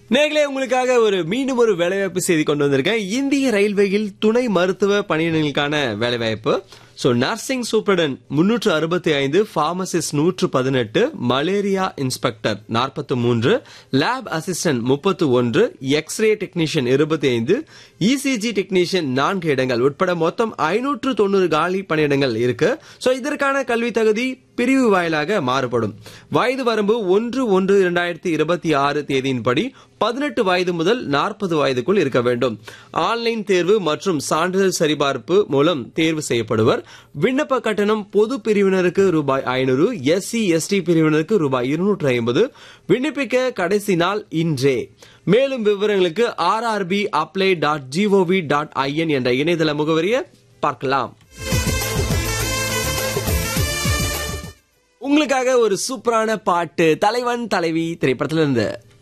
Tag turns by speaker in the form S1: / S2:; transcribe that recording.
S1: நேர்களே உங்களுக்காக ஒரு மீண்டும் ஒரு வேலைவாய்ப்பு செய்தி கொண்டு வந்திருக்கேன் இந்திய ரயில்வேயில் துணை மருத்துவ பணியிடங்களுக்கான வேலைவாய்ப்பு ஸோ நர்சிங் சூப்பரடன் முன்னூற்று அறுபத்தி ஐந்து பார்மசிஸ்ட் நூற்று பதினெட்டு மலேரியா இன்ஸ்பெக்டர் நாற்பத்தி மூன்று லேப் அசிஸ்டன்ட் முப்பத்து ஒன்று எக்ஸ்ரே டெக்னீஷியன் இருபத்தி ஐந்து இசிஜி டெக்னீஷியன் நான்கு இடங்கள் உட்பட மொத்தம் ஐநூற்று தொண்ணூறு காலி பணியிடங்கள் இருக்கு ஸோ இதற்கான கல்வி தகுதி பிரிவு வாயிலாக மாறுபடும் வயது வரம்பு ஒன்று ஒன்று இரண்டாயிரத்தி இருபத்தி ஆறு தேதியின்படி பதினெட்டு வயது முதல் நாற்பது வயதுக்குள் இருக்க வேண்டும் ஆன்லைன் தேர்வு மற்றும் சான்றிதழ் சரிபார்ப்பு மூலம் தேர்வு செய்யப்படுவர் விண்ணப்ப கட்டணம் பொது பிரிவினருக்கு ரூபாய் ஐநூறு எஸ்சி எஸ்டி பிரிவினருக்கு ரூபாய் இருநூற்று ஐம்பது விண்ணப்பிக்க கடைசி நாள் இன்றே மேலும் விவரங்களுக்கு RRB apply dot GOV dot IN என்ற இணையதள முகவரியை பார்க்கலாம் உங்களுக்காக ஒரு சூப்பரான பாட்டு தலைவன் தலைவி திரைப்படத்துல இருந்து